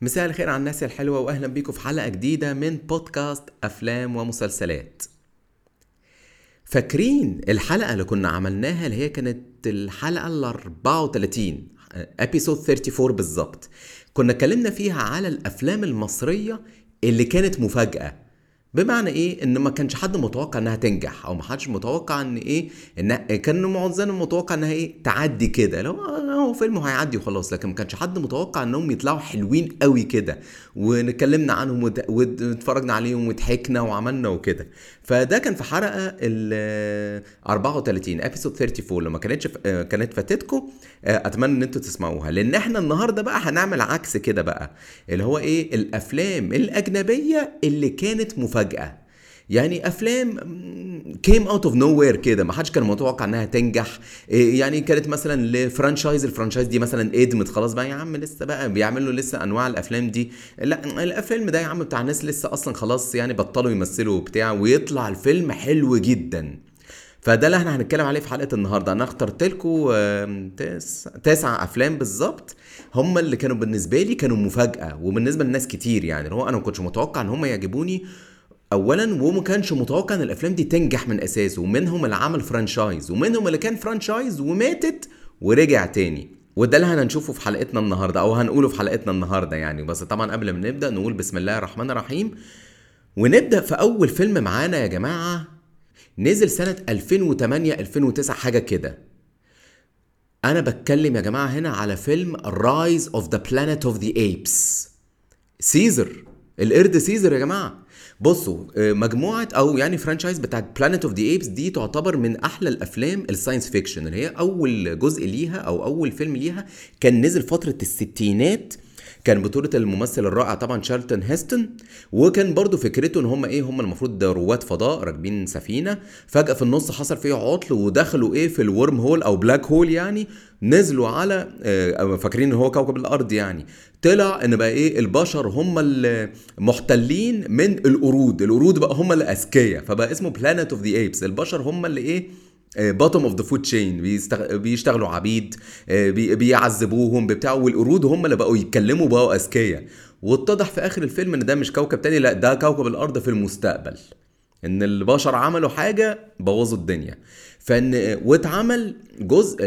مساء الخير على الناس الحلوة وأهلا بيكم في حلقة جديدة من بودكاست أفلام ومسلسلات فاكرين الحلقة اللي كنا عملناها اللي هي كانت الحلقة ال 34 ابيسود 34 بالظبط كنا اتكلمنا فيها على الأفلام المصرية اللي كانت مفاجأة بمعنى ايه ان ما كانش حد متوقع انها تنجح او ما حدش متوقع ان ايه ان كان معظمنا متوقع انها ايه تعدي كده لو هو فيلم هيعدي وخلاص لكن ما كانش حد متوقع انهم يطلعوا حلوين قوي كده ونتكلمنا عنهم وت- واتفرجنا عليهم وضحكنا وعملنا وكده فده كان في حلقه ال 34 ابيسود 34 لما كانتش كانت فاتتكم اتمنى ان انتوا تسمعوها لان احنا النهارده بقى هنعمل عكس كده بقى اللي هو ايه الافلام الاجنبيه اللي كانت مفاجاه يعني افلام كيم اوت اوف نو وير كده ما حدش كان متوقع انها تنجح إيه يعني كانت مثلا لفرانشايز الفرانشايز دي مثلا ادمت خلاص بقى يا عم لسه بقى بيعملوا لسه انواع الافلام دي لا الفيلم ده يا عم بتاع ناس لسه اصلا خلاص يعني بطلوا يمثلوا وبتاع ويطلع الفيلم حلو جدا فده اللي احنا هنتكلم عليه في حلقه النهارده انا اخترت لكم تس... تسع افلام بالظبط هم اللي كانوا بالنسبه لي كانوا مفاجاه وبالنسبه لناس كتير يعني اللي هو انا ما كنتش متوقع ان هم يعجبوني اولا وما كانش متوقع ان الافلام دي تنجح من اساسه ومنهم اللي عمل فرانشايز ومنهم اللي كان فرانشايز وماتت ورجع تاني وده اللي هنشوفه في حلقتنا النهارده او هنقوله في حلقتنا النهارده يعني بس طبعا قبل ما نبدا نقول بسم الله الرحمن الرحيم ونبدا في اول فيلم معانا يا جماعه نزل سنه 2008 2009 حاجه كده انا بتكلم يا جماعه هنا على فيلم رايز اوف ذا بلانيت اوف ذا ايبس سيزر القرد سيزر يا جماعه بصوا آه، مجموعه او يعني فرانشايز بتاعت بلانيت اوف ذا ايبس دي تعتبر من احلى الافلام الساينس فيكشن اللي هي اول جزء ليها او اول فيلم ليها كان نزل فتره الستينات كان بطولة الممثل الرائع طبعا شارلتون هيستون وكان برضو فكرته ان هم ايه هم المفروض ده رواد فضاء راكبين سفينة فجأة في النص حصل فيه عطل ودخلوا ايه في الورم هول او بلاك هول يعني نزلوا على آه، فاكرين ان هو كوكب الارض يعني طلع ان بقى ايه البشر هم المحتلين من القرود القرود بقى هم اللي اذكياء فبقى اسمه بلانيت اوف ذا ايبس البشر هم اللي ايه باتوم اوف ذا فود تشين بيشتغلوا عبيد آه، بي- بيعذبوهم بتاع والقرود هم اللي بقوا يتكلموا بقوا اذكياء واتضح في اخر الفيلم ان ده مش كوكب تاني لا ده كوكب الارض في المستقبل ان البشر عملوا حاجه بوظوا الدنيا فان واتعمل جزء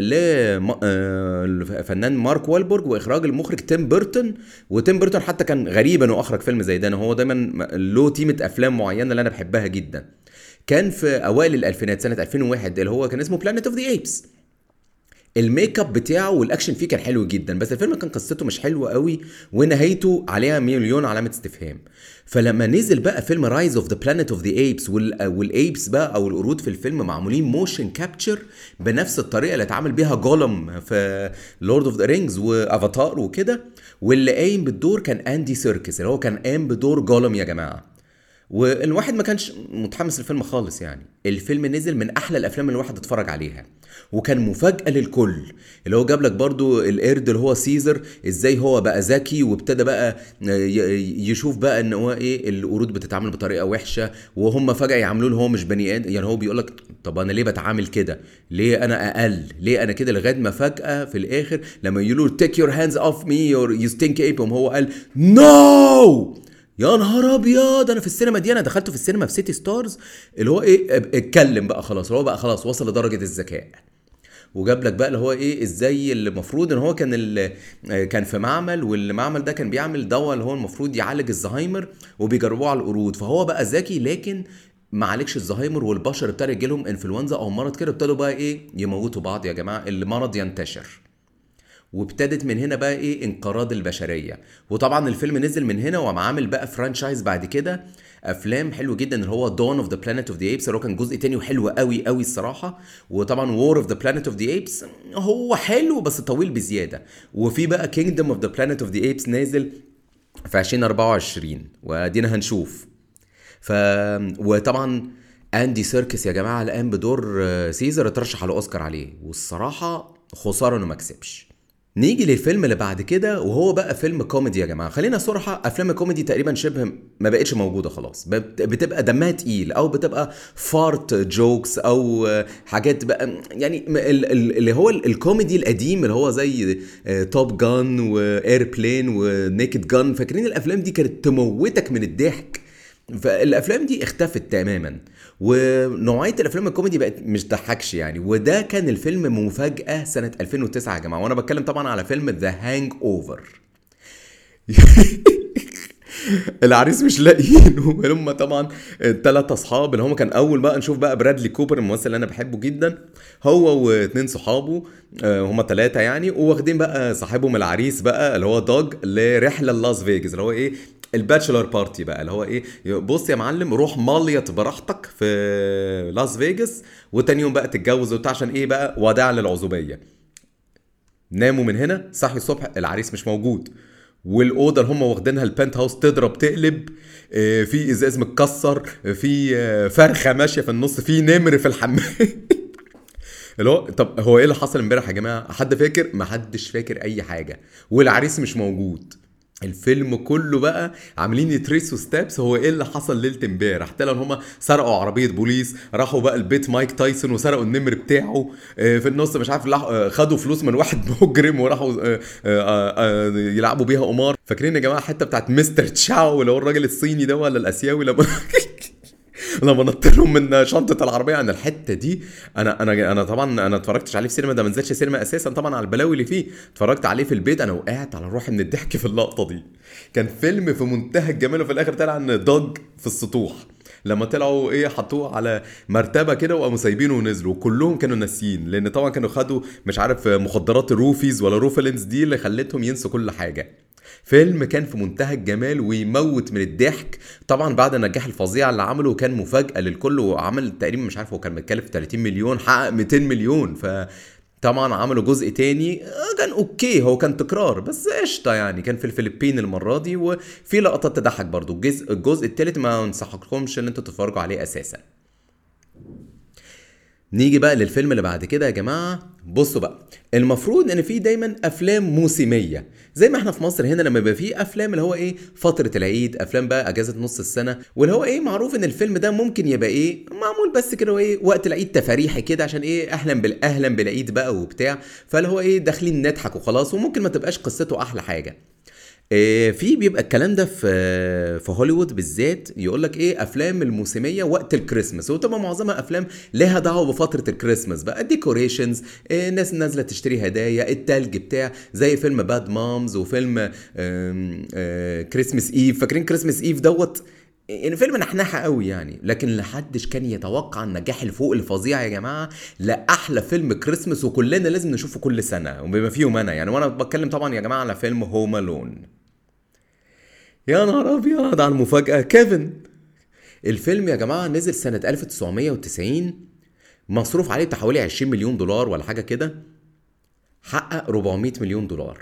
للفنان مارك والبورج واخراج المخرج تيم بيرتون وتيم بيرتون حتى كان غريب انه اخرج فيلم زي ده إن هو دايما له تيمه افلام معينه اللي انا بحبها جدا كان في اوائل الالفينات سنه 2001 اللي هو كان اسمه بلانيت اوف ذا ايبس الميك اب بتاعه والاكشن فيه كان حلو جدا بس الفيلم كان قصته مش حلوه قوي ونهايته عليها مليون علامه استفهام فلما نزل بقى فيلم رايز اوف ذا بلانيت اوف ذا ايبس والايبس بقى او القرود في الفيلم معمولين موشن كابتشر بنفس الطريقه اللي اتعمل بيها جولم في لورد اوف ذا رينجز وافاتار وكده واللي قايم بالدور كان اندي سيركس اللي هو كان قام بدور جولم يا جماعه والواحد ما كانش متحمس للفيلم خالص يعني الفيلم نزل من احلى الافلام اللي الواحد اتفرج عليها وكان مفاجاه للكل اللي هو جاب لك برضو القرد اللي هو سيزر ازاي هو بقى ذكي وابتدى بقى ي- يشوف بقى ان هو ايه القرود بتتعامل بطريقه وحشه وهم فجاه يعاملوه هو مش بني ادم يعني هو بيقول لك طب انا ليه بتعامل كده ليه انا اقل ليه انا كده لغايه ما فجاه في الاخر لما يقولوا تيك يور هاندز اوف مي اور يو ستينك ايب هو قال نو يا نهار ابيض انا في السينما دي انا دخلته في السينما في سيتي ستارز اللي هو ايه اتكلم بقى خلاص اللي هو بقى خلاص وصل لدرجه الذكاء وجاب لك بقى اللي هو ايه ازاي اللي المفروض ان هو كان ال- كان في معمل والمعمل ده كان بيعمل دواء اللي هو المفروض يعالج الزهايمر وبيجربوه على القرود فهو بقى ذكي لكن ما عالجش الزهايمر والبشر ابتدى يجيلهم انفلونزا او مرض كده ابتدوا بقى ايه يموتوا بعض يا جماعه المرض ينتشر وابتدت من هنا بقى ايه انقراض البشريه وطبعا الفيلم نزل من هنا وقام عامل بقى فرانشايز بعد كده افلام حلو جدا اللي هو دون اوف ذا بلانيت اوف ذا ايبس اللي هو كان جزء تاني وحلو قوي قوي الصراحه وطبعا وور اوف ذا بلانيت اوف ذا ايبس هو حلو بس طويل بزياده وفي بقى كينجدم اوف ذا بلانيت اوف ذا ايبس نازل في 2024 وادينا هنشوف ف وطبعا اندي سيركس يا جماعه الان بدور آه، سيزر اترشح على اوسكار عليه والصراحه خساره انه ما كسبش نيجي للفيلم اللي بعد كده وهو بقى فيلم كوميدي يا جماعه خلينا صراحه افلام الكوميدي تقريبا شبه ما بقتش موجوده خلاص بت- بتبقى دمها تقيل او بتبقى فارت جوكس او آه، حاجات بقى يعني م- ال- ال- اللي هو ال- الكوميدي القديم اللي هو زي توب جان واير بلين ونيكد جان فاكرين الافلام دي كانت تموتك من الضحك فالافلام دي اختفت تماما ونوعيه الافلام الكوميدي بقت مش ضحكش يعني وده كان الفيلم مفاجاه سنه 2009 يا جماعه وانا بتكلم طبعا على فيلم ذا هانج اوفر العريس مش لاقيينه هم طبعا الثلاث اصحاب اللي هم كان اول بقى نشوف بقى برادلي كوبر الممثل اللي انا بحبه جدا هو واثنين صحابه آه، هم ثلاثه يعني وواخدين بقى صاحبهم العريس بقى اللي هو دوج لرحله لاس فيجاس اللي هو ايه الباتشلر بارتي بقى اللي هو ايه بص يا معلم روح ماليط براحتك في لاس فيجاس وتاني يوم بقى تتجوز وبتاع عشان ايه بقى وداع للعزوبيه ناموا من هنا صحي الصبح العريس مش موجود والاوضه اللي هم واخدينها البنت هاوس تضرب تقلب آه، في ازاز متكسر آه، في آه، فرخه ماشيه في النص في نمر في الحمام اللي هو طب هو ايه اللي حصل امبارح يا جماعه حد فاكر محدش فاكر اي حاجه والعريس مش موجود الفيلم كله بقى عاملين يتريسوا ستابس هو ايه اللي حصل ليله امبارح طلعوا ان هم سرقوا عربيه بوليس راحوا بقى البيت مايك تايسون وسرقوا النمر بتاعه آه، في النص مش عارف لح- آه، خدوا فلوس من واحد مجرم وراحوا آه، آه، آه، يلعبوا بيها قمار فاكرين يا جماعه الحته بتاعت مستر تشاو اللي هو الراجل الصيني ده ولا الاسيوي لما لما نط لهم من شنطه العربيه عن الحته دي انا انا انا طبعا انا اتفرجتش عليه في سينما ده ما نزلش سينما اساسا طبعا على البلاوي اللي فيه اتفرجت عليه في البيت انا وقعت على روحي من الضحك في اللقطه دي كان فيلم في منتهى الجمال وفي الاخر طلع عن دوج في السطوح لما طلعوا ايه حطوه على مرتبه كده وقاموا سايبينه ونزلوا وكلهم كانوا ناسيين لان طبعا كانوا خدوا مش عارف مخدرات الروفيز ولا روفلنز دي اللي خلتهم ينسوا كل حاجه فيلم كان في منتهى الجمال ويموت من الضحك طبعا بعد النجاح الفظيع اللي عمله كان مفاجاه للكل وعمل تقريبا مش عارف هو كان متكلف 30 مليون حقق 200 مليون ف طبعا عملوا جزء تاني آه، كان اوكي هو كان تكرار بس قشطه يعني كان في الفلبين المره دي وفي لقطات تضحك برضو الجزء الجزء التالت ما انصحكمش ان انتوا تتفرجوا عليه اساسا نيجي بقى للفيلم اللي بعد كده يا جماعه بصوا بقى المفروض ان في دايما افلام موسميه زي ما احنا في مصر هنا لما يبقى في افلام اللي هو ايه فتره العيد افلام بقى اجازه نص السنه واللي هو ايه معروف ان الفيلم ده ممكن يبقى ايه معمول بس كده ايه وقت العيد تفاريحي كده عشان ايه اهلا بالاهلا بالعيد بقى وبتاع فاللي هو ايه داخلين نضحك وخلاص وممكن ما تبقاش قصته احلى حاجه إيه، في بيبقى الكلام ده في في هوليوود بالذات يقول لك ايه افلام الموسميه وقت الكريسماس وتبقى معظمها افلام لها دعوه بفتره الكريسماس بقى الديكوريشنز إيه ناس نازله تشتري هدايا التلج بتاع زي فيلم باد مامز وفيلم آم، آه، كريسماس ايف فاكرين كريسماس ايف دوت يعني فيلم نحنحة قوي يعني لكن لحدش كان يتوقع النجاح الفوق الفظيع يا جماعه لاحلى فيلم كريسماس وكلنا لازم نشوفه كل سنه وبما فيهم انا يعني وانا بتكلم طبعا يا جماعه على فيلم هوم الون يا نهار ابيض على المفاجاه كيفن الفيلم يا جماعه نزل سنه 1990 مصروف عليه بتاع حوالي 20 مليون دولار ولا حاجه كده حقق 400 مليون دولار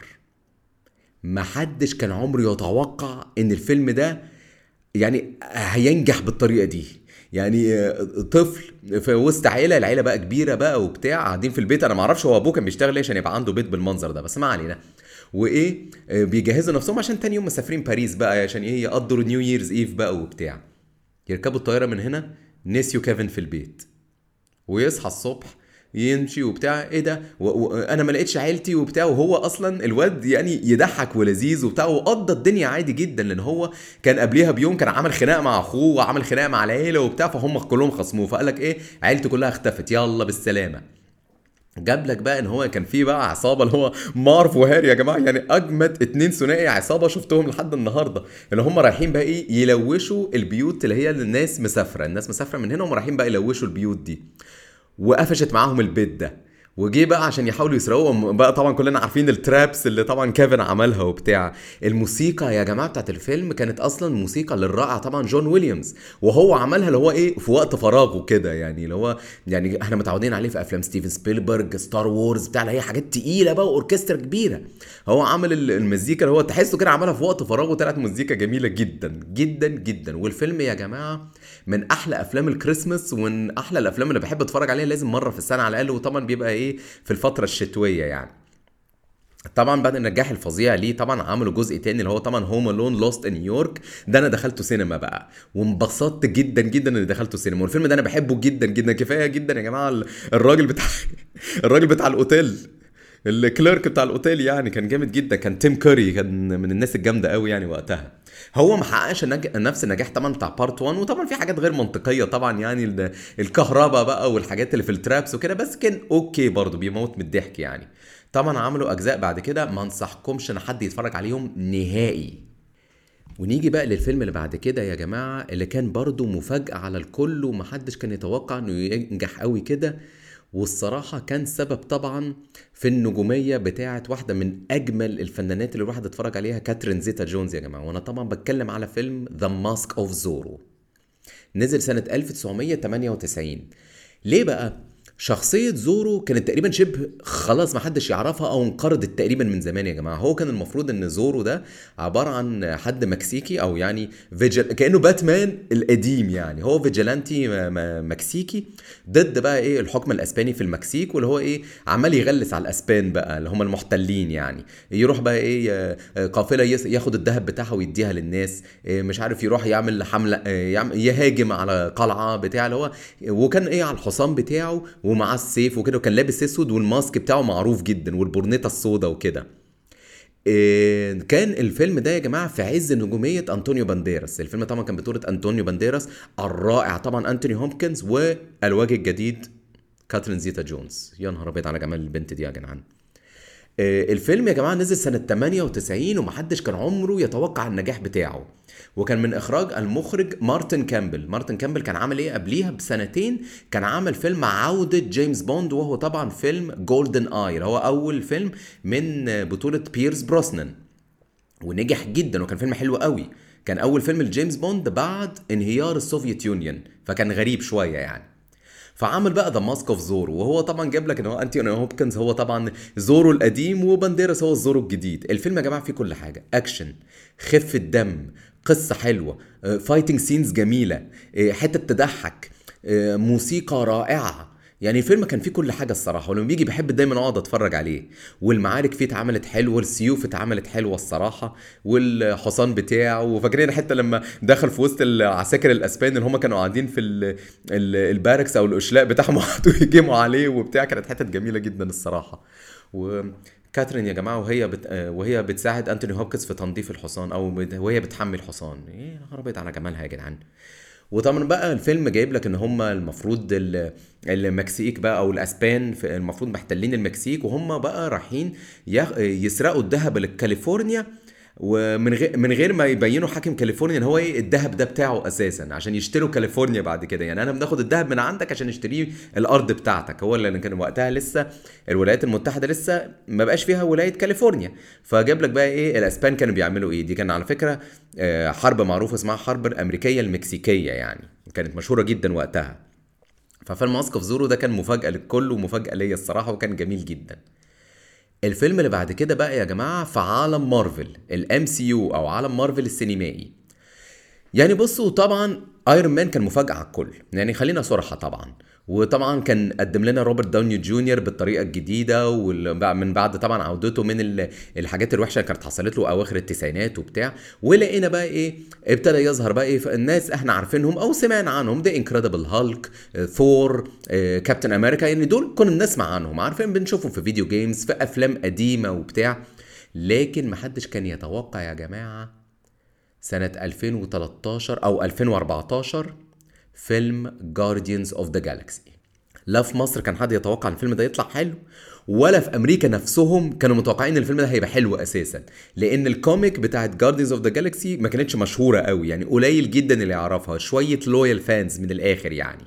محدش كان عمره يتوقع ان الفيلم ده يعني هينجح بالطريقه دي يعني آه، طفل في وسط عيله العيله بقى كبيره بقى وبتاع قاعدين في البيت انا ما اعرفش هو ابوه كان بيشتغل ايه عشان يبقى عنده بيت بالمنظر ده بس ما علينا وايه آه، بيجهزوا نفسهم عشان تاني يوم مسافرين باريس بقى عشان ايه يقضوا نيو ييرز ايف بقى وبتاع يركبوا الطياره من هنا نسيوا كيفن في البيت ويصحى الصبح يمشي وبتاع ايه ده و... و... انا ما لقيتش عيلتي وبتاع وهو اصلا الواد يعني يضحك ولذيذ وبتاع وقضى الدنيا عادي جدا لان هو كان قبليها بيوم كان عمل خناقه مع اخوه وعمل خناقه مع العيله وبتاع فهم كلهم خصموه فقال لك ايه عيلته كلها اختفت يلا بالسلامه جاب لك بقى ان هو كان في بقى عصابه اللي هو مارف وهاري يا جماعه يعني اجمد اتنين ثنائي عصابه شفتهم لحد النهارده اللي هم رايحين بقى ايه يلوشوا البيوت اللي هي الناس مسافره الناس مسافره من هنا هم رايحين بقى يلوشوا البيوت دي وقفشت معاهم البيت ده وجي بقى عشان يحاولوا يسرقوها بقى طبعا كلنا عارفين الترابس اللي طبعا كيفن عملها وبتاع الموسيقى يا جماعه بتاعت الفيلم كانت اصلا موسيقى للرائع طبعا جون ويليامز وهو عملها اللي هو ايه في وقت فراغه كده يعني اللي هو يعني احنا متعودين عليه في افلام ستيفن سبيلبرج ستار وورز بتاع اللي هي حاجات تقيله بقى واوركسترا كبيره هو عمل ال- المزيكا اللي هو تحسه كده عملها في وقت فراغه طلعت مزيكا جميله جدا جدا جدا والفيلم يا جماعه من احلى افلام الكريسماس ومن احلى الافلام اللي بحب اتفرج عليها لازم مره في السنه على الاقل وطبعا بيبقى ايه في الفتره الشتويه يعني طبعا بعد النجاح الفظيع ليه طبعا عملوا جزء تاني اللي هو طبعا هوم الون لوست ان نيويورك ده انا دخلته سينما بقى وانبسطت جدا جدا اني دخلته سينما والفيلم ده انا بحبه جدا جدا كفايه جدا يا جماعه الراجل بتاع الراجل بتاع الاوتيل الكليرك بتاع الاوتيل يعني كان جامد جدا كان تيم كوري كان من الناس الجامده قوي يعني وقتها هو ما حققش نج... نفس النجاح طبعا بتاع بارت 1 وطبعا في حاجات غير منطقيه طبعا يعني الكهرباء بقى والحاجات اللي في الترابس وكده بس كان اوكي برضه بيموت من الضحك يعني طبعا عملوا اجزاء بعد كده ما انصحكمش ان حد يتفرج عليهم نهائي ونيجي بقى للفيلم اللي بعد كده يا جماعه اللي كان برضه مفاجاه على الكل ومحدش كان يتوقع انه ينجح قوي كده والصراحة كان سبب طبعا في النجومية بتاعة واحدة من أجمل الفنانات اللي الواحد اتفرج عليها كاترين زيتا جونز يا جماعة وأنا طبعا بتكلم على فيلم ذا ماسك أوف زورو نزل سنة 1998 ليه بقى؟ شخصية زورو كانت تقريبا شبه خلاص ما حدش يعرفها او انقرضت تقريبا من زمان يا جماعة هو كان المفروض ان زورو ده عبارة عن حد مكسيكي او يعني فيجل كأنه باتمان القديم يعني هو فيجيلانتي مكسيكي ضد بقى ايه الحكم الاسباني في المكسيك واللي هو ايه عمال يغلس على الاسبان بقى اللي هم المحتلين يعني يروح بقى ايه قافلة ياخد الذهب بتاعها ويديها للناس مش عارف يروح يعمل حملة يهاجم على قلعة بتاع اللي هو وكان ايه على الحصان بتاعه ومعاه السيف وكده وكان لابس اسود والماسك بتاعه معروف جدا والبورنيطه السودا وكده إيه كان الفيلم ده يا جماعه في عز نجوميه انطونيو بانديراس الفيلم طبعا كان بطوله انطونيو بانديراس الرائع طبعا انتوني هومكنز والوجه الجديد كاترين زيتا جونز يا نهار ابيض على جمال البنت دي يا جدعان الفيلم يا جماعه نزل سنه 98 ومحدش كان عمره يتوقع النجاح بتاعه وكان من اخراج المخرج مارتن كامبل مارتن كامبل كان عامل ايه قبليها بسنتين كان عمل فيلم عودة جيمس بوند وهو طبعا فيلم جولدن اي هو اول فيلم من بطولة بيرس بروسنان ونجح جدا وكان فيلم حلو قوي كان اول فيلم لجيمس بوند بعد انهيار السوفيت يونيون فكان غريب شوية يعني فعمل بقى ذا ماسك اوف زورو وهو طبعا جاب لك ان هو انتوني هوبكنز هو طبعا زورو القديم وبانديراس هو الزورو الجديد الفيلم يا جماعه فيه كل حاجه اكشن خفه دم قصه حلوه فايتنج سينز جميله حته تضحك موسيقى رائعه يعني الفيلم كان فيه كل حاجه الصراحه ولما بيجي بحب دايما اقعد اتفرج عليه والمعارك فيه اتعملت حلوه والسيوف اتعملت حلوه الصراحه والحصان بتاعه وفاكرين حتى لما دخل في وسط العساكر الاسبان اللي هم كانوا قاعدين في ال ال الباركس او الاشلاء بتاعهم وقعدوا يهجموا عليه وبتاع كانت حتت جميله جدا الصراحه و كاترين يا جماعه وهي بت... وهي بتساعد انتوني هوبكنز في تنظيف الحصان او بت... وهي بتحمي الحصان ايه خربت على جمالها يا جدعان وطبعا بقى الفيلم جايب لك ان هم المفروض المكسيك بقى او الاسبان المفروض محتلين المكسيك وهم بقى رايحين يسرقوا الذهب لكاليفورنيا ومن غير من غير ما يبينوا حاكم كاليفورنيا ان هو ايه الذهب ده بتاعه اساسا عشان يشتروا كاليفورنيا بعد كده يعني انا بناخد الذهب من عندك عشان نشتريه الارض بتاعتك هو اللي كان وقتها لسه الولايات المتحده لسه ما بقاش فيها ولايه كاليفورنيا فجاب لك بقى ايه الاسبان كانوا بيعملوا ايه دي كان على فكره حرب معروفه اسمها حرب الامريكيه المكسيكيه يعني كانت مشهوره جدا وقتها ففيلم ماسك اوف زورو ده كان مفاجاه للكل ومفاجاه ليا الصراحه وكان جميل جدا الفيلم اللي بعد كده بقى يا جماعه في عالم مارفل الام سي يو او عالم مارفل السينمائي يعني بصوا طبعا ايرون مان كان مفاجاه على الكل يعني خلينا صراحه طبعا وطبعا كان قدم لنا روبرت داوني جونيور بالطريقه الجديده ومن بعد طبعا عودته من الحاجات الوحشه اللي كانت حصلت له اواخر التسعينات وبتاع ولقينا بقى ايه ابتدى يظهر بقى ايه الناس احنا عارفينهم او سمعنا عنهم ذا انكريدبل هالك ثور كابتن امريكا يعني دول كنا بنسمع عنهم عارفين بنشوفهم في فيديو جيمز في افلام قديمه وبتاع لكن محدش كان يتوقع يا جماعه سنه 2013 او 2014 فيلم جارديانز اوف ذا جالاكسي لا في مصر كان حد يتوقع ان الفيلم ده يطلع حلو ولا في امريكا نفسهم كانوا متوقعين ان الفيلم ده هيبقى حلو اساسا لان الكوميك بتاعت جارديانز اوف ذا جالاكسي ما كانتش مشهوره قوي يعني قليل جدا اللي يعرفها شويه لويال فانز من الاخر يعني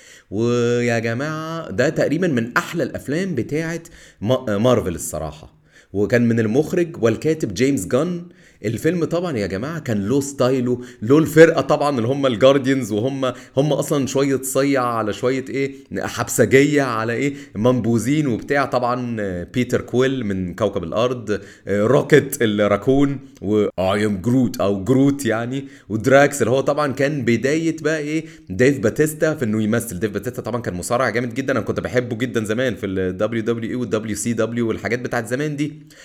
ويا جماعه ده تقريبا من احلى الافلام بتاعت مارفل الصراحه وكان من المخرج والكاتب جيمس جان الفيلم طبعا يا جماعه كان له ستايله له الفرقه طبعا اللي هم الجارديانز وهم هم اصلا شويه صيع على شويه ايه حبسجيه على ايه منبوذين وبتاع طبعا بيتر كويل من كوكب الارض روكيت الراكون و اي ام جروت او جروت يعني ودراكس اللي هو طبعا كان بدايه بقى ايه ديف باتيستا في انه يمثل ديف باتيستا طبعا كان مصارع جامد جدا انا كنت بحبه جدا زمان في الدبليو دبليو اي والدبليو سي دبليو والحاجات بتاعت زمان دي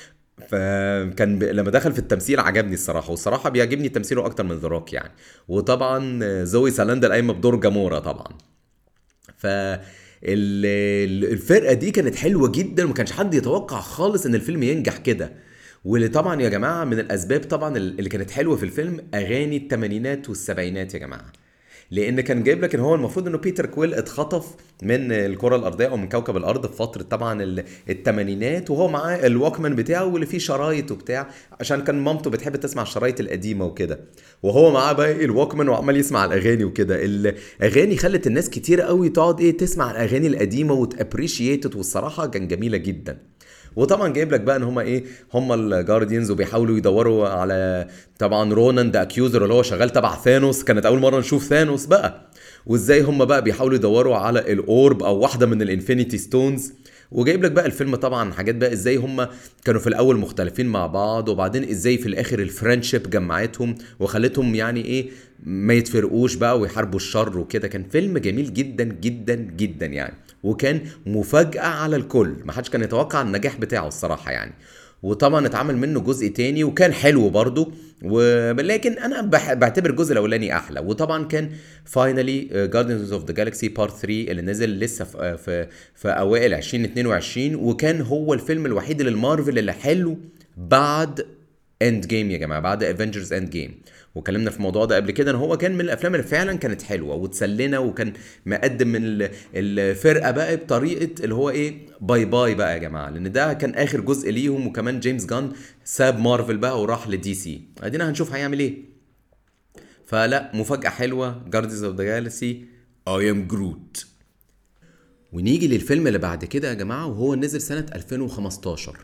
فكان ب... لما دخل في التمثيل عجبني الصراحه والصراحه بيعجبني تمثيله اكتر من ذا روك يعني وطبعا زوي سالاندا القايمه بدور جامورا طبعا ف ال- الفرقه دي كانت حلوه جدا وما كانش حد يتوقع خالص ان الفيلم ينجح كده واللي طبعا يا جماعه من الاسباب طبعا اللي كانت حلوه في الفيلم اغاني الثمانينات والسبعينات يا جماعه لان كان جايب لك ان هو المفروض انه بيتر كويل اتخطف من الكره الارضيه او من كوكب الارض في فتره طبعا ال- الثمانينات وهو معاه الوكمان بتاعه واللي فيه شرايط وبتاع عشان كان مامته بتحب تسمع الشرايط القديمه وكده وهو معاه بقى ايه الوكمان وعمال يسمع الاغاني وكده الاغاني خلت الناس كتير قوي تقعد ايه تسمع الاغاني القديمه وتابريشيت والصراحه كان جميله جدا وطبعا جايب لك بقى ان هم ايه هم الجارديانز وبيحاولوا يدوروا على طبعا رونان ذا اكيوزر اللي هو شغال تبع ثانوس كانت اول مره نشوف ثانوس بقى وازاي هم بقى بيحاولوا يدوروا على الاورب او واحده من الانفينيتي ستونز وجايب لك بقى الفيلم طبعا حاجات بقى ازاي هم كانوا في الاول مختلفين مع بعض وبعدين ازاي في الاخر الفرنشيب جمعتهم وخلتهم يعني ايه ما يتفرقوش بقى ويحاربوا الشر وكده كان فيلم جميل جدا جدا جدا يعني وكان مفاجأة على الكل ما حدش كان يتوقع النجاح بتاعه الصراحة يعني وطبعا اتعمل منه جزء تاني وكان حلو برضه ولكن انا بح... بعتبر الجزء الاولاني احلى وطبعا كان فاينلي جاردنز اوف ذا جالكسي بارت 3 اللي نزل لسه في في, في اوائل 2022 وكان هو الفيلم الوحيد للمارفل اللي حلو بعد اند جيم يا جماعه بعد افنجرز اند جيم وكلمنا في الموضوع ده قبل كده ان هو كان من الافلام اللي فعلا كانت حلوه وتسلنا وكان مقدم من ال- الفرقه بقى بطريقه اللي هو ايه باي باي بقى يا جماعه لان ده كان اخر جزء ليهم وكمان جيمس جان ساب مارفل بقى وراح لدي سي ادينا هنشوف هيعمل ايه فلا مفاجاه حلوه جارديز اوف ذا جالكسي اي ام جروت ونيجي للفيلم اللي بعد كده يا جماعه وهو نزل سنه 2015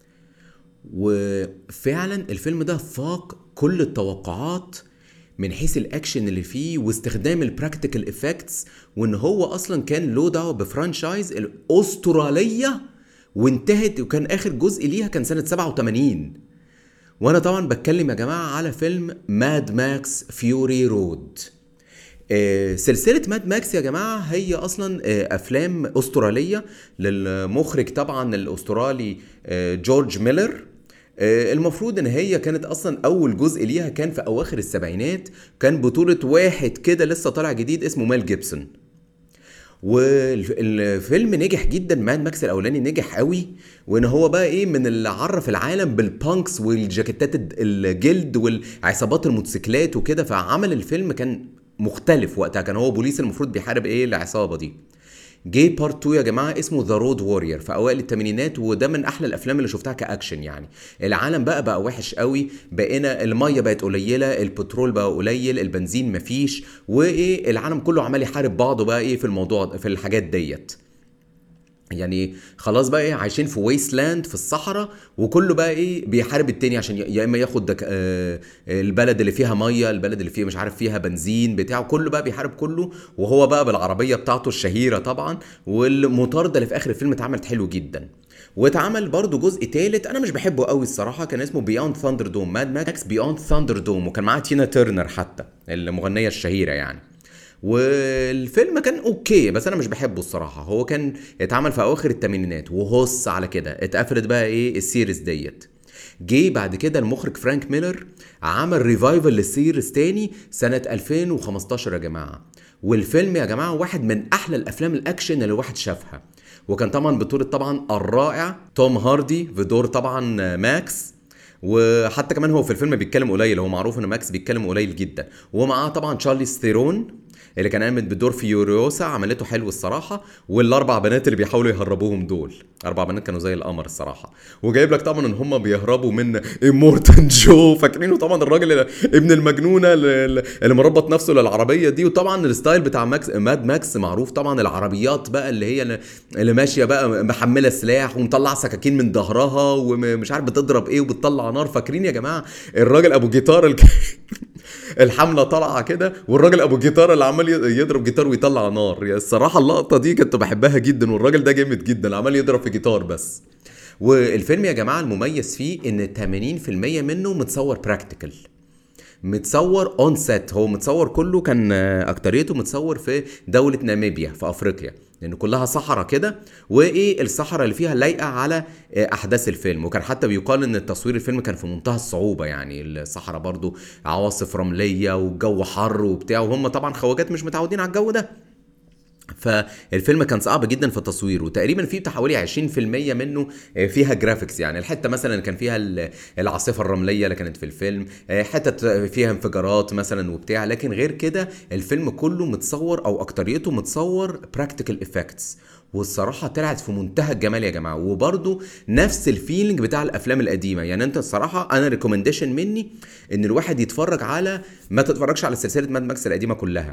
وفعلا الفيلم ده فاق كل التوقعات من حيث الاكشن اللي فيه واستخدام البراكتيكال افكتس وان هو اصلا كان له دعوه بفرانشايز الاستراليه وانتهت وكان اخر جزء ليها كان سنه 87 وانا طبعا بتكلم يا جماعه على فيلم ماد ماكس فيوري رود آه، سلسلة ماد ماكس يا جماعة هي أصلا آه، أفلام أسترالية للمخرج طبعا الأسترالي آه، جورج ميلر آه، المفروض ان هي كانت اصلا اول جزء ليها كان في اواخر السبعينات كان بطولة واحد كده لسه طالع جديد اسمه ميل جيبسون والفيلم نجح جدا ماد ماكس الاولاني نجح قوي وان هو بقى ايه من اللي عرف العالم بالبانكس والجاكيتات الجلد والعصابات الموتوسيكلات وكده فعمل الفيلم كان مختلف وقتها كان هو بوليس المفروض بيحارب ايه العصابه دي جه بارت 2 يا جماعه اسمه ذا رود وورير في اوائل الثمانينات وده من احلى الافلام اللي شفتها كاكشن يعني العالم بقى بقى وحش قوي بقينا الميه بقت قليله البترول بقى قليل البنزين مفيش وايه العالم كله عمال يحارب بعضه بقى ايه في الموضوع في الحاجات ديت يعني خلاص بقى ايه عايشين في ويست لاند في الصحراء وكله بقى ايه بيحارب التاني عشان ي- يا اما ياخد دك آه البلد اللي فيها ميه البلد اللي فيها مش عارف فيها بنزين بتاعه كله بقى بيحارب كله وهو بقى بالعربيه بتاعته الشهيره طبعا والمطارده اللي في اخر الفيلم اتعملت حلو جدا واتعمل برضو جزء تالت انا مش بحبه قوي الصراحه كان اسمه بيوند ثاندر دوم ماد ماكس بيوند ثاندر دوم وكان معاه تينا تيرنر حتى المغنيه الشهيره يعني والفيلم كان اوكي بس انا مش بحبه الصراحه هو كان اتعمل في اواخر الثمانينات وهص على كده اتقفلت بقى ايه السيريز ديت جه بعد كده المخرج فرانك ميلر عمل ريفايفل للسيريز تاني سنة 2015 يا جماعة والفيلم يا جماعة واحد من أحلى الأفلام الأكشن اللي الواحد شافها وكان طبعا بطولة طبعا الرائع توم هاردي في دور طبعا ماكس وحتى كمان هو في الفيلم بيتكلم قليل هو معروف ان ماكس بيتكلم قليل جدا ومعاه طبعا تشارلي ستيرون اللي كان قايم بدور فيوريوسا عملته حلو الصراحه والاربع بنات اللي بيحاولوا يهربوهم دول اربع بنات كانوا زي القمر الصراحه وجايب لك طبعا ان هم بيهربوا من امورتن جو فاكرينه طبعا الراجل اللي- ابن المجنونه اللي اللي مربط نفسه للعربيه دي وطبعا الستايل بتاع ماكس ماد ماكس معروف طبعا العربيات بقى اللي هي اللي- اللي ماشيه بقى محمله سلاح ومطلع سكاكين من ظهرها ومش عارف بتضرب ايه وبتطلع نار فاكرين يا جماعه الراجل ابو جيتار الك... الحمله طالعه كده والراجل ابو جيتار اللي عمال يضرب جيتار ويطلع نار يا الصراحه اللقطه دي كنت بحبها جدا والراجل ده جامد جدا عمال يضرب في جيتار بس والفيلم يا جماعه المميز فيه ان 80% منه متصور براكتيكال متصور اون سيت هو متصور كله كان آه، اكتريته متصور في دولة ناميبيا في افريقيا لان كلها صحراء كده وايه الصحراء اللي فيها لايقه على آه، احداث الفيلم وكان حتى بيقال ان تصوير الفيلم كان في منتهى الصعوبه يعني الصحراء برضو عواصف رمليه والجو حر وبتاع وهم طبعا خواجات مش متعودين على الجو ده فالفيلم كان صعب جدا في التصوير وتقريبا في بتاع حوالي 20% منه آه، فيها جرافيكس يعني الحته مثلا اللي كان فيها ال- العاصفه الرمليه اللي كانت في الفيلم آه، حتت فيها انفجارات مثلا وبتاع لكن غير كده الفيلم كله متصور او اكتريته متصور براكتيكال افكتس والصراحه طلعت في منتهى الجمال يا جماعه وبرده نفس الفيلينج بتاع الافلام القديمه يعني انت الصراحه انا ريكومنديشن مني ان الواحد يتفرج على ما تتفرجش على سلسله ماد ماكس القديمه كلها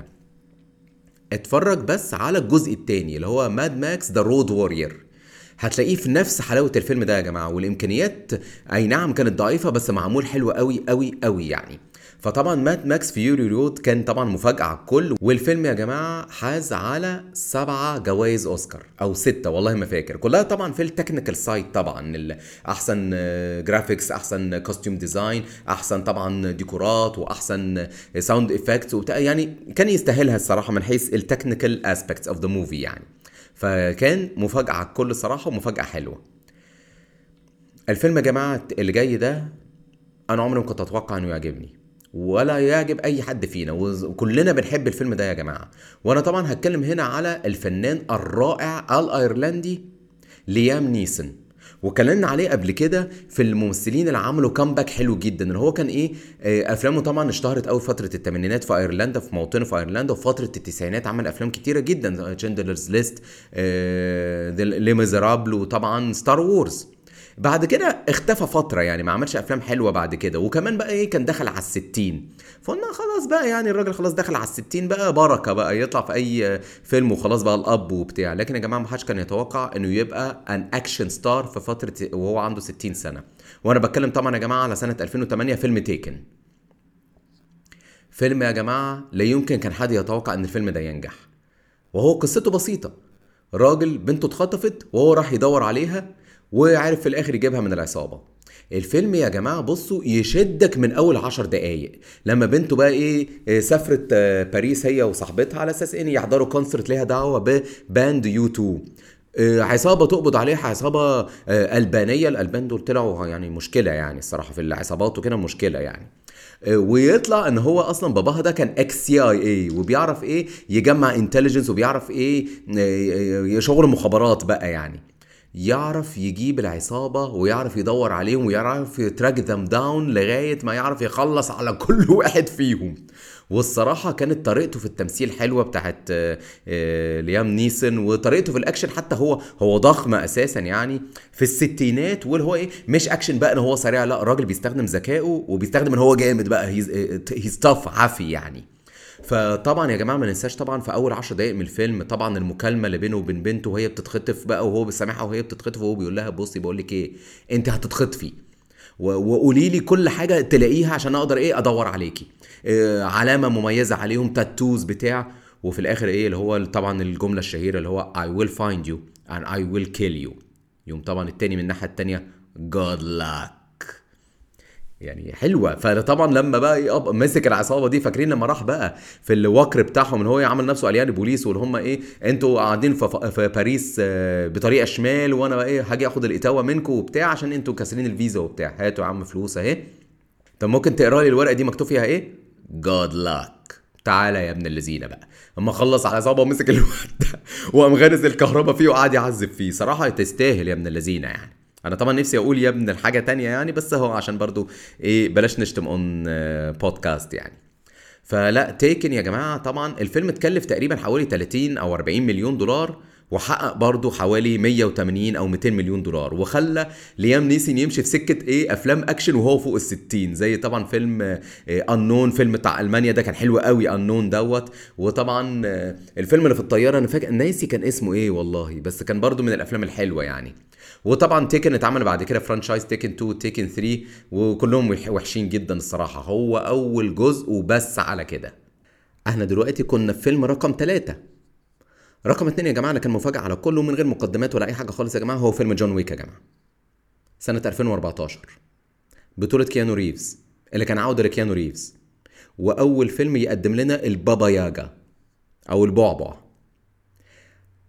اتفرج بس على الجزء الثاني اللي هو ماد ماكس ذا رود وورير هتلاقيه في نفس حلاوه الفيلم ده يا جماعه والامكانيات اي نعم كانت ضعيفه بس معمول حلو قوي قوي قوي يعني فطبعا ماد ماكس فيوري رود كان طبعا مفاجاه على الكل والفيلم يا جماعه حاز على سبعة جوائز اوسكار او ستة والله ما فاكر كلها طبعا في التكنيكال سايد طبعا ال- احسن جرافيكس احسن كوستيوم ديزاين احسن طبعا ديكورات واحسن ساوند افكتس وبتاع يعني كان يستاهلها الصراحه من حيث التكنيكال اسبيكتس اوف ذا موفي يعني فكان مفاجاه على الكل صراحه ومفاجاه حلوه الفيلم يا جماعه اللي جاي ده انا عمري ما كنت اتوقع انه يعجبني ولا يعجب اي حد فينا وز- وكلنا بنحب الفيلم ده يا جماعه وانا طبعا هتكلم هنا على الفنان الرائع الايرلندي ليام نيسون وكلمنا عليه قبل كده في الممثلين اللي عملوا كامباك حلو جدا اللي هو كان ايه آه، افلامه طبعا اشتهرت قوي في فتره الثمانينات في ايرلندا في موطنه في ايرلندا وفي فتره التسعينات عمل افلام كتيره جدا تشندلرز ليست لي ميزرابل وطبعا ستار وورز بعد كده اختفى فتره يعني ما عملش افلام حلوه بعد كده وكمان بقى ايه كان دخل على الستين فقلنا خلاص بقى يعني الراجل خلاص دخل على الستين بقى بركه بقى يطلع في اي فيلم وخلاص بقى الاب وبتاع لكن يا جماعه ما حدش كان يتوقع انه يبقى ان اكشن ستار في فتره وهو عنده 60 سنه وانا بتكلم طبعا يا جماعه على سنه 2008 فيلم تيكن فيلم يا جماعه لا يمكن كان حد يتوقع ان الفيلم ده ينجح وهو قصته بسيطة راجل بنته اتخطفت وهو راح يدور عليها وعارف في الآخر يجيبها من العصابة الفيلم يا جماعة بصوا يشدك من أول عشر دقايق لما بنته بقى إيه إيه، سافرت آه، باريس هي وصاحبتها على أساس إن يحضروا كونسرت ليها دعوة بباند يو 2 آه، عصابة تقبض عليها عصابة آه، ألبانية الألبان دول طلعوا يعني مشكلة يعني الصراحة في العصابات وكده مشكلة يعني آه، ويطلع ان هو اصلا باباها ده كان اكس سي اي اي وبيعرف ايه يجمع انتليجنس وبيعرف ايه آه، شغل مخابرات بقى يعني يعرف يجيب العصابة ويعرف يدور عليهم ويعرف يتراك ذم داون لغاية ما يعرف يخلص على كل واحد فيهم والصراحة كانت طريقته في التمثيل حلوة بتاعت آه، آه، ليام نيسون وطريقته في الأكشن حتى هو هو ضخم أساسا يعني في الستينات واللي هو إيه مش أكشن بقى إن هو سريع لا الراجل بيستخدم ذكائه وبيستخدم إن هو جامد بقى هيز تاف عافي يعني فطبعا يا جماعه ما ننساش طبعا في اول 10 دقائق من الفيلم طبعا المكالمه اللي بينه وبين بنته وهي بتتخطف بقى وهو بيسامحها وهي بتتخطف وهو بيقول لها بصي بقول لك ايه انت هتتخطفي و- وقولي لي كل حاجه تلاقيها عشان اقدر ايه ادور عليكي آه علامه مميزه عليهم تاتوز بتاع وفي الاخر ايه اللي هو طبعا الجمله الشهيره اللي هو I will find you and I will kill you يوم طبعا التاني من الناحيه التانيه God luck يعني حلوه فطبعا لما بقى يقب- مسك العصابه دي فاكرين لما راح بقى في الوكر بتاعهم ان هو يعمل نفسه قليان بوليس واللي هم ايه انتوا قاعدين في, في باريس آه، بطريقه شمال وانا بقى ايه هاجي اخد الاتاوه منكم وبتاع عشان انتوا كاسرين الفيزا وبتاع هاتوا يا عم فلوس اهي طب ممكن تقرا لي الورقه دي مكتوب فيها ايه جود لاك تعالى يا ابن اللذينه بقى اما خلص على عصابه ومسك الواد ده وقام غارز الكهرباء فيه وقعد يعذب فيه صراحه تستاهل يا ابن اللذينه يعني انا طبعا نفسي اقول يا ابن الحاجه تانية يعني بس هو عشان برضو ايه بلاش نشتم اون بودكاست يعني فلا تيكن يا جماعه طبعا الفيلم اتكلف تقريبا حوالي 30 او 40 مليون دولار وحقق برضه حوالي 180 او 200 مليون دولار وخلى ليام نيسون يمشي في سكه ايه افلام اكشن وهو فوق ال 60 زي طبعا فيلم انون فيلم بتاع المانيا ده كان حلو قوي انون دوت وطبعا آه، الفيلم اللي في الطياره انا فاكر ناسي كان اسمه ايه والله بس كان برضه من الافلام الحلوه يعني وطبعا تيكن اتعمل بعد كده فرانشايز تيكن 2 تيكن 3 وكلهم وح- وحشين جدا الصراحه هو اول جزء وبس على كده احنا دلوقتي كنا في فيلم رقم ثلاثة رقم اتنين يا جماعه اللي كان مفاجاه على كله من غير مقدمات ولا اي حاجه خالص يا جماعه هو فيلم جون ويك يا جماعه سنه 2014 بطوله كيانو ريفز اللي كان عوده لكيانو ريفز واول فيلم يقدم لنا البابا ياجا او البعبع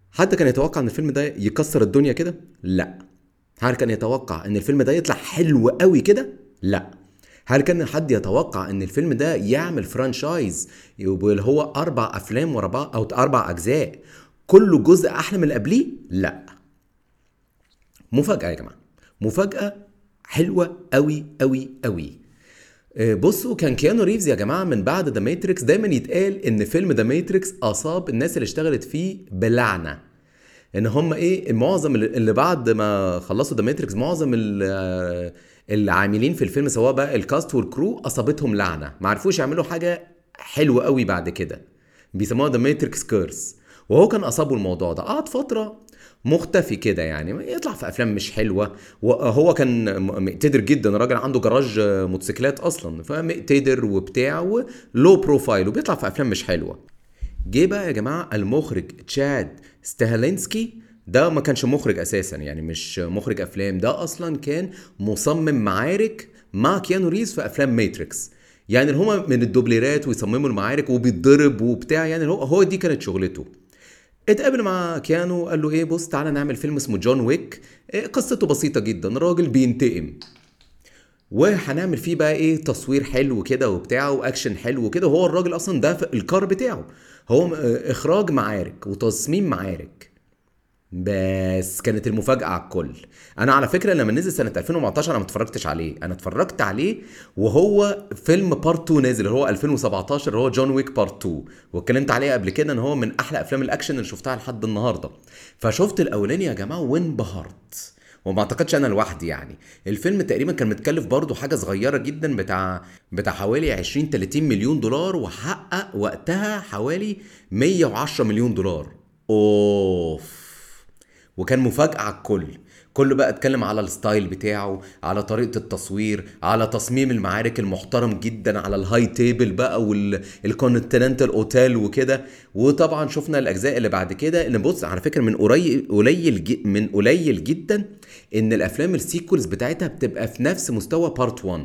حد كان يتوقع ان الفيلم ده يكسر الدنيا كده لا هل كان يتوقع ان الفيلم ده يطلع حلو قوي كده لا هل كان حد يتوقع ان الفيلم ده يعمل فرانشايز اللي هو اربع افلام ورا بعض او اربع اجزاء كل جزء احلى من اللي قبليه لا مفاجاه يا جماعه مفاجاه حلوه قوي قوي قوي آه، بصوا كان كيانو ريفز يا جماعه من بعد ذا ماتريكس دايما يتقال ان فيلم ذا ماتريكس اصاب الناس اللي اشتغلت فيه بلعنه ان هم ايه معظم اللي بعد ما خلصوا ذا ماتريكس معظم ال- العاملين في الفيلم سواء بقى الكاست والكرو اصابتهم لعنه ما عرفوش يعملوا حاجه حلوه قوي بعد كده بيسموها ذا ماتريكس كيرس وهو كان اصابه الموضوع ده قعد فتره مختفي كده يعني يطلع في افلام مش حلوه وهو كان مقتدر جدا راجل عنده جراج موتوسيكلات اصلا فمقتدر وبتاع ولو بروفايل وبيطلع في افلام مش حلوه جه بقى يا جماعه المخرج تشاد ستاهلينسكي ده ما كانش مخرج اساسا يعني مش مخرج افلام ده اصلا كان مصمم معارك مع كيانو ريز في افلام ماتريكس يعني اللي هما من الدوبليرات ويصمموا المعارك وبيتضرب وبتاع يعني هو هو دي كانت شغلته اتقابل مع كيانو قال له ايه بص تعالى نعمل فيلم اسمه جون ويك إيه قصته بسيطه جدا راجل بينتقم وهنعمل فيه بقى ايه تصوير حلو كده وبتاع واكشن حلو وكده وهو الراجل اصلا ده في الكار بتاعه هو م- اخراج معارك وتصميم معارك بس كانت المفاجأة على الكل انا على فكرة لما نزل سنة 2014 انا ما اتفرجتش عليه انا اتفرجت عليه وهو فيلم بارت 2 نازل اللي هو 2017 اللي هو جون ويك بارت 2 واتكلمت عليه قبل كده ان هو من احلى افلام الاكشن اللي شفتها لحد النهارده فشفت الاولاني يا جماعة وانبهرت وما اعتقدش انا لوحدي يعني الفيلم تقريبا كان متكلف برضه حاجه صغيره جدا بتاع بتاع حوالي 20 30 مليون دولار وحقق وقتها حوالي 110 مليون دولار اوف وكان مفاجأة على الكل كله بقى اتكلم على الستايل بتاعه على طريقة التصوير على تصميم المعارك المحترم جدا على الهاي تيبل بقى والكونتيننتال اوتيل وكده وطبعا شفنا الاجزاء اللي بعد كده اللي بص على فكرة من قريب قليل ج- من قليل جدا ان الافلام السيكولز بتاعتها بتبقى في نفس مستوى بارت 1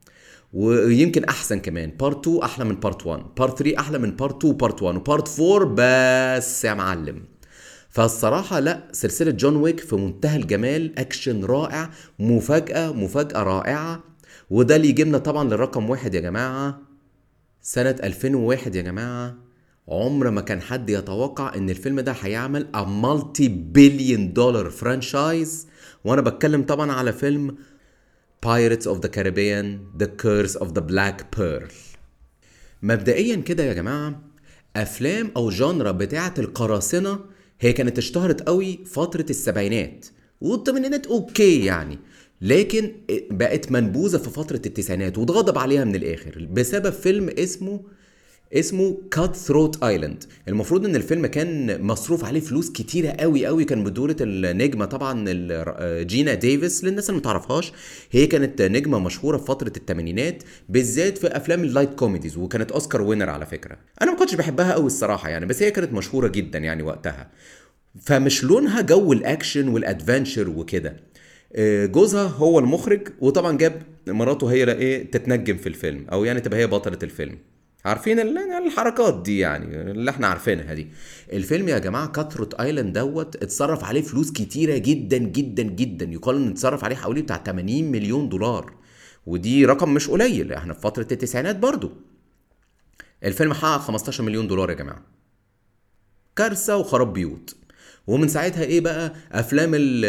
ويمكن احسن كمان بارت 2 احلى من بارت 1 بارت 3 احلى من بارت 2 بارت 1 وبارت 4 بس يا معلم فالصراحة لا سلسلة جون ويك في منتهى الجمال أكشن رائع مفاجأة مفاجأة رائعة وده اللي يجيبنا طبعا للرقم واحد يا جماعة سنة 2001 يا جماعة عمر ما كان حد يتوقع ان الفيلم ده هيعمل a multi billion dollar franchise وانا بتكلم طبعا على فيلم Pirates of the Caribbean The Curse of the Black Pearl مبدئيا كده يا جماعه افلام او جانرا بتاعه القراصنه هي كانت اشتهرت قوي فتره السبعينات والثمانينات اوكي يعني لكن بقت منبوذه في فتره التسعينات واتغضب عليها من الاخر بسبب فيلم اسمه اسمه كات ثروت ايلاند المفروض ان الفيلم كان مصروف عليه فلوس كتيره قوي قوي كان بدوره النجمه طبعا ال- جينا ديفيس للناس اللي ما تعرفهاش هي كانت نجمه مشهوره في فتره الثمانينات بالذات في افلام اللايت كوميديز وكانت اوسكار وينر على فكره انا ما كنتش بحبها قوي الصراحه يعني بس هي كانت مشهوره جدا يعني وقتها فمش لونها جو الاكشن والادفنشر وكده آه، جوزها هو المخرج وطبعا جاب مراته هي اللي ايه تتنجم في الفيلم او يعني تبقى هي بطلة الفيلم عارفين ال- الحركات دي يعني اللي احنا عارفينها دي الفيلم يا جماعه كاتروت ايلاند دوت اتصرف عليه فلوس كتيره جدا جدا جدا يقال ان اتصرف عليه حوالي بتاع 80 مليون دولار ودي رقم مش قليل احنا في فتره التسعينات برضو الفيلم حقق 15 مليون دولار يا جماعه كارثه وخراب بيوت ومن ساعتها ايه بقى افلام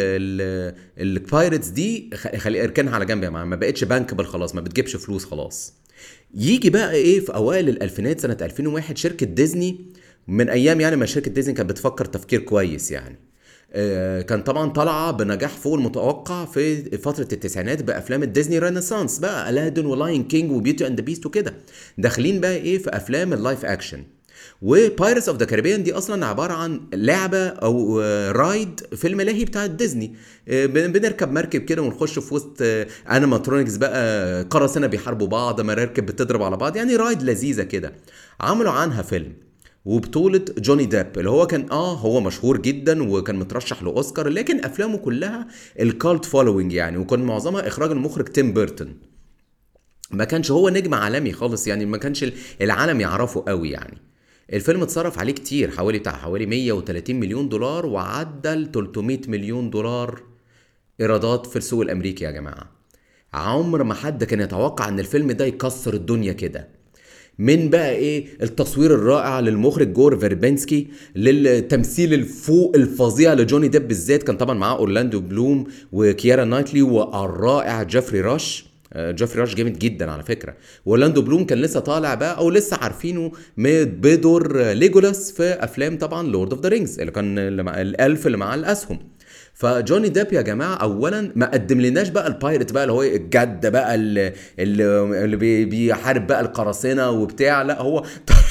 البايرتس دي خ- خلي اركنها على جنب يا معلم ما بقتش بانكبل خلاص ما بتجيبش فلوس خلاص يجي بقى ايه في اوائل الالفينات سنه 2001 شركه ديزني من ايام يعني ما شركه ديزني كانت بتفكر تفكير كويس يعني آه، كان طبعا طالعه بنجاح فوق المتوقع في فتره التسعينات بافلام الديزني رينيسانس بقى الادن ولاين كينج وبيوتي اند بيست وكده داخلين بقى ايه في افلام اللايف اكشن وبايرتس اوف ذا كاريبيان دي اصلا عباره عن لعبه او آه، رايد في الملاهي بتاعه ديزني آه، بن- بنركب مركب كده ونخش في وسط آه، انيماترونكس بقى قراصنه بيحاربوا بعض مراكب بتضرب على بعض يعني رايد لذيذه كده عملوا عنها فيلم وبطولة جوني ديب اللي هو كان اه هو مشهور جدا وكان مترشح لاوسكار لكن افلامه كلها الكالت فولوينج يعني وكان معظمها اخراج المخرج تيم بيرتون ما كانش هو نجم عالمي خالص يعني ما كانش العالم يعرفه قوي يعني الفيلم اتصرف عليه كتير حوالي بتاع حوالي 130 مليون دولار وعدى ال 300 مليون دولار ايرادات في السوق الامريكي يا جماعه عمر ما حد كان يتوقع ان الفيلم ده يكسر الدنيا كده من بقى ايه التصوير الرائع للمخرج جور فيربنسكي للتمثيل الفوق الفظيع لجوني ديب بالذات كان طبعا معاه اورلاندو بلوم وكيارا نايتلي والرائع جيفري راش آه، جيفري راش جامد جدا على فكره واورلاندو بلوم كان لسه طالع بقى او لسه عارفينه بدور ليجولاس في افلام طبعا لورد اوف ذا رينجز اللي كان اللي مع الالف اللي معاه الاسهم فجوني ديب يا جماعه اولا ما قدم لناش بقى البايرت بقى اللي هو الجد بقى اللي, اللي بي- بيحارب بقى القراصنه وبتاع لا هو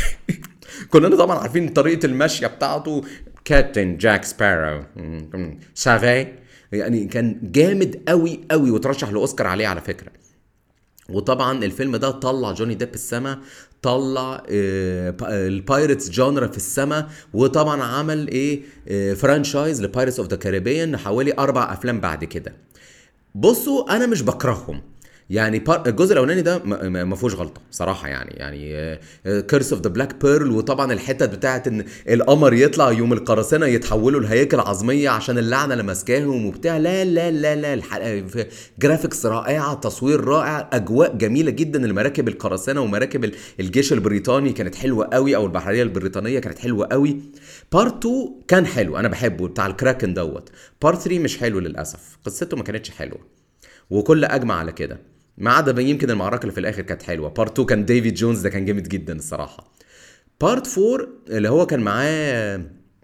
كلنا طبعا عارفين طريقه المشيه بتاعته كابتن جاك سبارو سافي يعني كان جامد قوي قوي وترشح لاوسكار عليه على فكره وطبعا الفيلم ده طلع جوني ديب السما طلع آه، با- البايرتس جانرا في السما وطبعا عمل ايه آه، فرانشايز لبايرتس اوف ذا كاريبيان حوالي اربع افلام بعد كده بصوا انا مش بكرههم يعني بار- الجزء الاولاني ده ما- ما ما فيهوش غلطه صراحه يعني يعني كيرس اوف ذا بلاك بيرل وطبعا الحتت بتاعت ان القمر يطلع يوم القراصنه يتحولوا لهياكل عظميه عشان اللعنه اللي ماسكاهم وبتاع لا لا لا لا الحلقه في جرافيكس رائعه تصوير رائع اجواء جميله جدا المراكب القراصنه ومراكب ال- الجيش البريطاني كانت حلوه قوي او البحريه البريطانيه كانت حلوه قوي بارت 2 كان حلو انا بحبه بتاع الكراكن دوت بارت 3 مش حلو للاسف قصته ما كانتش حلوه وكل اجمع على كده ما عدا بقى يمكن المعركه اللي في الاخر كانت حلوه بارت 2 كان ديفيد جونز ده كان جامد جدا الصراحه بارت 4 اللي هو كان معاه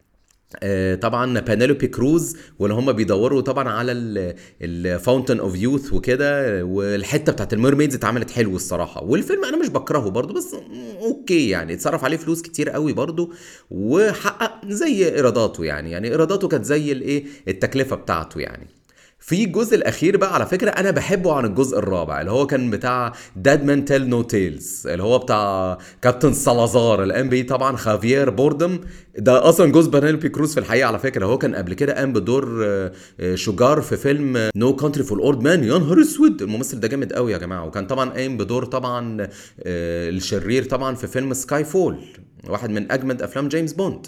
آه، طبعا بانيلوبي كروز واللي هم بيدوروا طبعا على الفاونتن اوف يوث وكده والحته بتاعت الميرميدز اتعملت حلو الصراحه والفيلم انا مش بكرهه برضو بس م- اوكي يعني اتصرف عليه فلوس كتير قوي برضو وحقق زي ايراداته يعني يعني ايراداته كانت زي الايه التكلفه بتاعته يعني في الجزء الاخير بقى على فكره انا بحبه عن الجزء الرابع اللي هو كان بتاع داد مان تيل نو تيلز اللي هو بتاع كابتن سالازار الان بي طبعا خافير بوردم ده اصلا جزء بانيلبي كروز في الحقيقه على فكره هو كان قبل كده قام بدور آه، آه، شجار في فيلم نو كونتري فور اولد مان يا نهار اسود الممثل ده جامد قوي يا جماعه وكان طبعا قايم بدور طبعا آه، الشرير طبعا في فيلم سكاي فول واحد من اجمد افلام جيمس بوند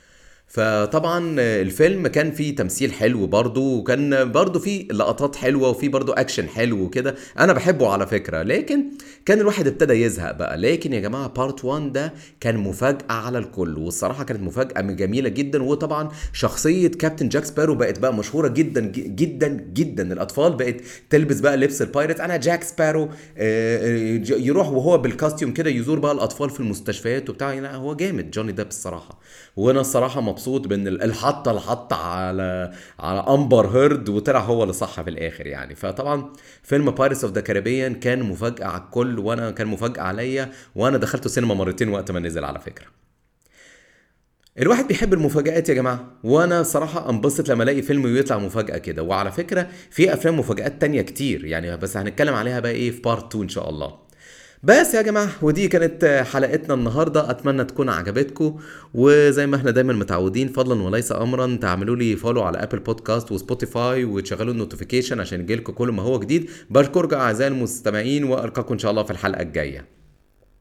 فطبعا الفيلم كان فيه تمثيل حلو برضه وكان برضه فيه لقطات حلوه وفيه برضه اكشن حلو وكده انا بحبه على فكره لكن كان الواحد ابتدى يزهق بقى لكن يا جماعه بارت 1 ده كان مفاجاه على الكل والصراحه كانت مفاجاه جميله جدا وطبعا شخصيه كابتن جاك سبارو بقت بقى مشهوره جدا جدا جدا الاطفال بقت تلبس بقى لبس البايرت انا جاك سبارو آه، آه، ج- يروح وهو بالكاستيوم كده يزور بقى الاطفال في المستشفيات وبتاع لا هو جامد جوني ديب الصراحه وانا الصراحه مبسوط بان ال- الحطه الحطه على على امبر هيرد وطلع هو اللي صح في الاخر يعني فطبعا فيلم بايرتس اوف ذا كاريبيان كان مفاجاه على الكل وانا كان مفاجاه عليا وانا دخلته سينما مرتين وقت ما نزل على فكره الواحد بيحب المفاجآت يا جماعة وانا صراحة انبسط لما الاقي فيلم ويطلع مفاجأة كده وعلى فكرة في افلام مفاجآت تانية كتير يعني بس هنتكلم عليها بقى ايه في بارت 2 ان شاء الله بس يا جماعة ودي كانت حلقتنا النهاردة أتمنى تكون عجبتكم وزي ما احنا دايما متعودين فضلا وليس أمرا تعملوا لي فولو على أبل بودكاست وسبوتيفاي وتشغلوا النوتيفيكيشن عشان يجيلكم كل ما هو جديد بشكركم أعزائي المستمعين وألقاكم إن شاء الله في الحلقة الجاية